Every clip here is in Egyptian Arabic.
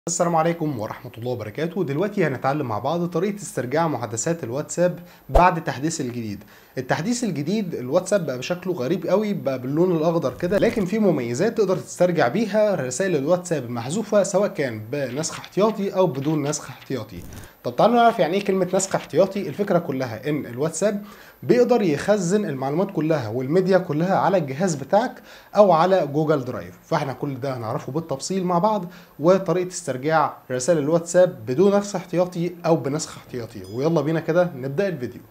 السلام عليكم ورحمة الله وبركاته دلوقتي هنتعلم مع بعض طريقة استرجاع محادثات الواتساب بعد التحديث الجديد التحديث الجديد الواتساب بقى بشكله غريب قوي بقى باللون الاخضر كده لكن في مميزات تقدر تسترجع بيها رسائل الواتساب المحذوفة سواء كان بنسخ احتياطي او بدون نسخ احتياطي طب تعالوا نعرف يعني ايه كلمة نسخ احتياطي الفكرة كلها ان الواتساب بيقدر يخزن المعلومات كلها والميديا كلها على الجهاز بتاعك او على جوجل درايف فاحنا كل ده هنعرفه بالتفصيل مع بعض وطريقة استرجاع رسائل الواتساب بدون نسخ احتياطي او بنسخ احتياطي ويلا بينا كده نبدأ الفيديو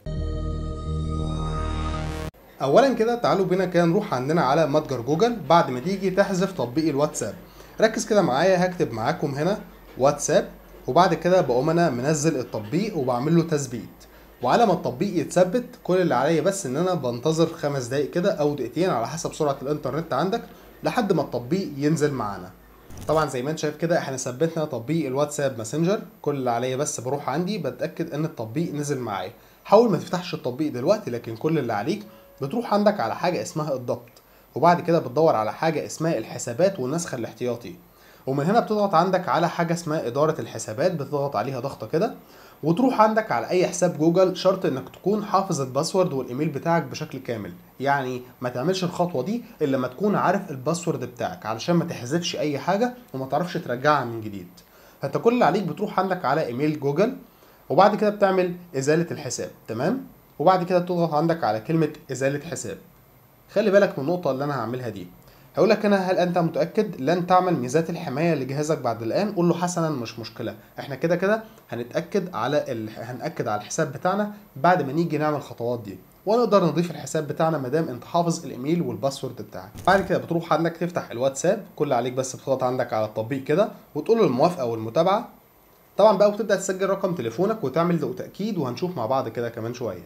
اولا كده تعالوا بينا كده نروح عندنا على متجر جوجل بعد ما تيجي تحذف تطبيق الواتساب ركز كده معايا هكتب معاكم هنا واتساب وبعد كده بقوم انا منزل التطبيق وبعمل له تثبيت وعلى ما التطبيق يتثبت كل اللي عليا بس ان انا بنتظر خمس دقايق كده او دقيقتين على حسب سرعه الانترنت عندك لحد ما التطبيق ينزل معانا طبعا زي ما انت شايف كده احنا ثبتنا تطبيق الواتساب ماسنجر كل اللي عليا بس بروح عندي بتاكد ان التطبيق نزل معايا حاول ما تفتحش التطبيق دلوقتي لكن كل اللي عليك بتروح عندك على حاجه اسمها الضبط وبعد كده بتدور على حاجه اسمها الحسابات والنسخ الاحتياطي ومن هنا بتضغط عندك على حاجه اسمها اداره الحسابات بتضغط عليها ضغطه كده وتروح عندك على اي حساب جوجل شرط انك تكون حافظ الباسورد والايميل بتاعك بشكل كامل يعني ما تعملش الخطوه دي الا لما تكون عارف الباسورد بتاعك علشان ما تحذفش اي حاجه وما تعرفش ترجعها من جديد فانت كل اللي عليك بتروح عندك على ايميل جوجل وبعد كده بتعمل ازاله الحساب تمام وبعد كده بتضغط عندك على كلمه ازاله حساب خلي بالك من النقطه اللي انا هعملها دي هقول لك انا هل انت متاكد لن تعمل ميزات الحمايه لجهازك بعد الان قول له حسنا مش مشكله احنا كده كده هنتاكد على ال... هنأكد على الحساب بتاعنا بعد ما نيجي نعمل الخطوات دي ونقدر نضيف الحساب بتاعنا ما دام انت حافظ الايميل والباسورد بتاعك بعد كده بتروح عندك تفتح الواتساب كل اللي عليك بس بتضغط عندك على التطبيق كده وتقول له الموافقه والمتابعه طبعا بقى وتبدا تسجل رقم تليفونك وتعمل تاكيد وهنشوف مع بعض كده كمان شويه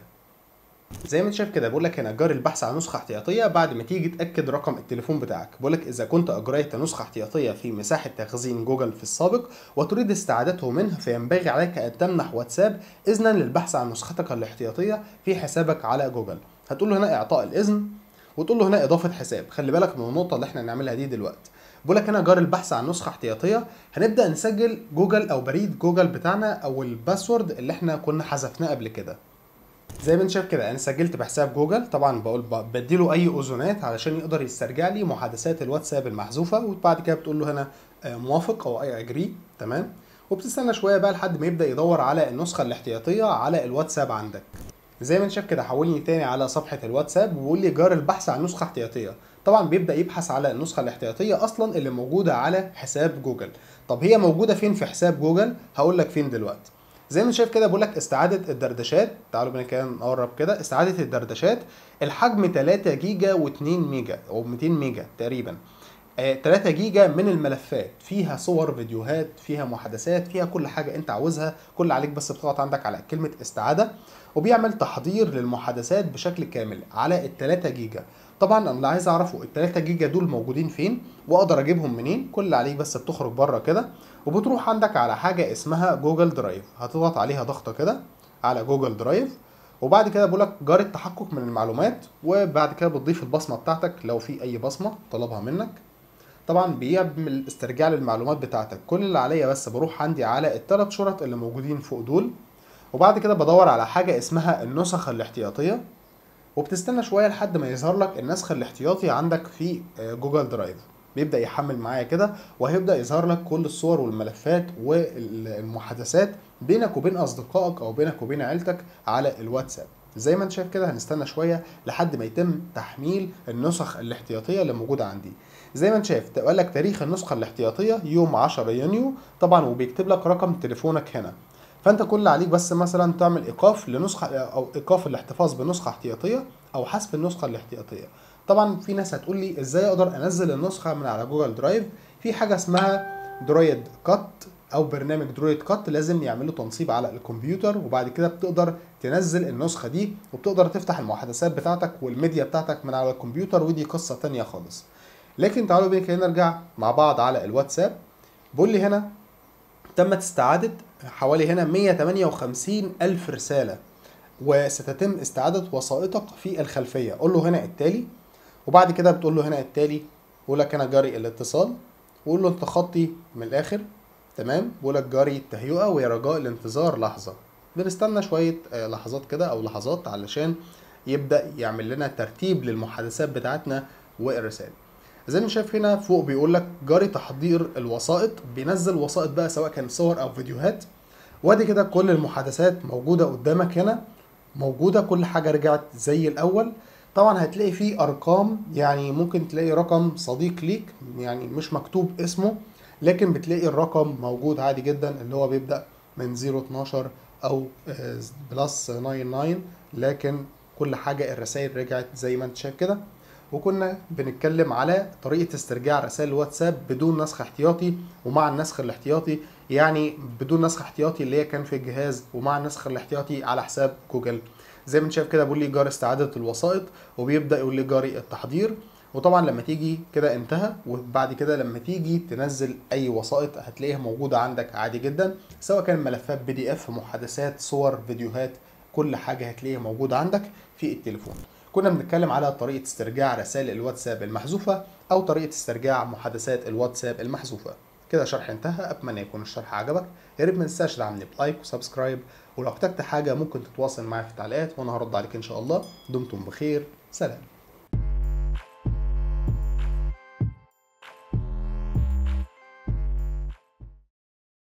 زي ما انت شايف كده بقول لك هنا جري البحث عن نسخه احتياطيه بعد ما تيجي تاكد رقم التليفون بتاعك بقول لك اذا كنت اجريت نسخه احتياطيه في مساحه تخزين جوجل في السابق وتريد استعادته منه فينبغي عليك ان تمنح واتساب اذنا للبحث عن نسختك الاحتياطيه في حسابك على جوجل هتقول له هنا اعطاء الاذن وتقول له هنا اضافه حساب خلي بالك من النقطه اللي احنا هنعملها دي دلوقتي بقول لك هنا جار البحث عن نسخه احتياطيه هنبدا نسجل جوجل او بريد جوجل بتاعنا او الباسورد اللي احنا كنا حذفناه قبل كده زي ما انت شايف كده انا سجلت بحساب جوجل طبعا بقول بديله اي اذونات علشان يقدر يسترجع لي محادثات الواتساب المحذوفه وبعد كده بتقول له هنا موافق او اي اجري تمام وبتستنى شويه بقى لحد ما يبدا يدور على النسخه الاحتياطيه على الواتساب عندك زي ما انت شايف كده حولني تاني على صفحه الواتساب وبيقول لي جار البحث عن نسخه احتياطيه طبعا بيبدا يبحث على النسخه الاحتياطيه اصلا اللي موجوده على حساب جوجل طب هي موجوده فين في حساب جوجل هقول لك فين دلوقتي زي ما انت شايف كده بقول لك استعاده الدردشات تعالوا بينا كده نقرب كده استعاده الدردشات الحجم 3 جيجا و2 ميجا او 200 ميجا تقريبا آه 3 جيجا من الملفات فيها صور فيديوهات فيها محادثات فيها كل حاجه انت عاوزها كل عليك بس بتضغط عندك على كلمه استعاده وبيعمل تحضير للمحادثات بشكل كامل على ال 3 جيجا طبعا انا اللي عايز اعرفه ال 3 جيجا دول موجودين فين واقدر اجيبهم منين كل اللي عليك بس بتخرج بره كده وبتروح عندك على حاجه اسمها جوجل درايف هتضغط عليها ضغطه كده على جوجل درايف وبعد كده بقول لك جار التحقق من المعلومات وبعد كده بتضيف البصمه بتاعتك لو في اي بصمه طلبها منك طبعا بيعمل استرجاع للمعلومات بتاعتك كل اللي عليا بس بروح عندي على الثلاث شرط اللي موجودين فوق دول وبعد كده بدور على حاجه اسمها النسخ الاحتياطيه وبتستنى شويه لحد ما يظهر لك النسخ الاحتياطي عندك في جوجل درايف بيبدا يحمل معايا كده وهيبدا يظهر لك كل الصور والملفات والمحادثات بينك وبين اصدقائك او بينك وبين عيلتك على الواتساب زي ما انت شايف كده هنستنى شويه لحد ما يتم تحميل النسخ الاحتياطيه اللي موجوده عندي زي ما انت شايف تقول لك تاريخ النسخه الاحتياطيه يوم 10 يونيو طبعا وبيكتب لك رقم تليفونك هنا فانت كل اللي عليك بس مثلا تعمل ايقاف لنسخه او ايقاف الاحتفاظ بنسخه احتياطيه او حذف النسخه الاحتياطيه طبعا في ناس هتقول لي ازاي اقدر انزل النسخه من على جوجل درايف في حاجه اسمها درويد كات او برنامج درويد كات لازم يعمل له تنصيب على الكمبيوتر وبعد كده بتقدر تنزل النسخه دي وبتقدر تفتح المحادثات بتاعتك والميديا بتاعتك من على الكمبيوتر ودي قصه تانية خالص لكن تعالوا بينا كده نرجع مع بعض على الواتساب بيقول لي هنا تمت استعادة حوالي هنا 158 ألف رسالة وستتم استعادة وسائطك في الخلفية قول له هنا التالي وبعد كده بتقول له هنا التالي يقول لك هنا جاري الاتصال وقول له انت خطي من الاخر تمام بقولك جاري التهيئة ويا رجاء الانتظار لحظة بنستنى شوية آه، لحظات كده أو لحظات علشان يبدأ يعمل لنا ترتيب للمحادثات بتاعتنا والرسائل زي ما شايف هنا فوق بيقول لك جاري تحضير الوسائط بينزل وسائط بقى سواء كانت صور او فيديوهات وادي كده كل المحادثات موجودة قدامك هنا موجودة كل حاجة رجعت زي الأول طبعا هتلاقي فيه أرقام يعني ممكن تلاقي رقم صديق ليك يعني مش مكتوب اسمه لكن بتلاقي الرقم موجود عادي جدا اللي هو بيبدأ من 012 أو آه، بلس 99 لكن كل حاجة الرسائل رجعت زي ما انت شايف كده وكنا بنتكلم على طريقة استرجاع رسائل الواتساب بدون نسخ احتياطي ومع النسخ الاحتياطي يعني بدون نسخ احتياطي اللي هي كان في الجهاز ومع النسخ الاحتياطي على حساب جوجل زي ما انت شايف كده بيقول لي جاري استعادة الوسائط وبيبدأ يقول لي جاري التحضير وطبعا لما تيجي كده انتهى وبعد كده لما تيجي تنزل اي وسائط هتلاقيها موجودة عندك عادي جدا سواء كان ملفات بي دي اف محادثات صور فيديوهات كل حاجة هتلاقيها موجودة عندك في التليفون كنا بنتكلم على طريقة استرجاع رسائل الواتساب المحذوفة أو طريقة استرجاع محادثات الواتساب المحذوفة كده شرح انتهى أتمنى يكون الشرح عجبك يا ريت ما تنساش تدعمني بلايك وسبسكرايب ولو احتجت حاجة ممكن تتواصل معايا في التعليقات وأنا هرد عليك إن شاء الله دمتم بخير سلام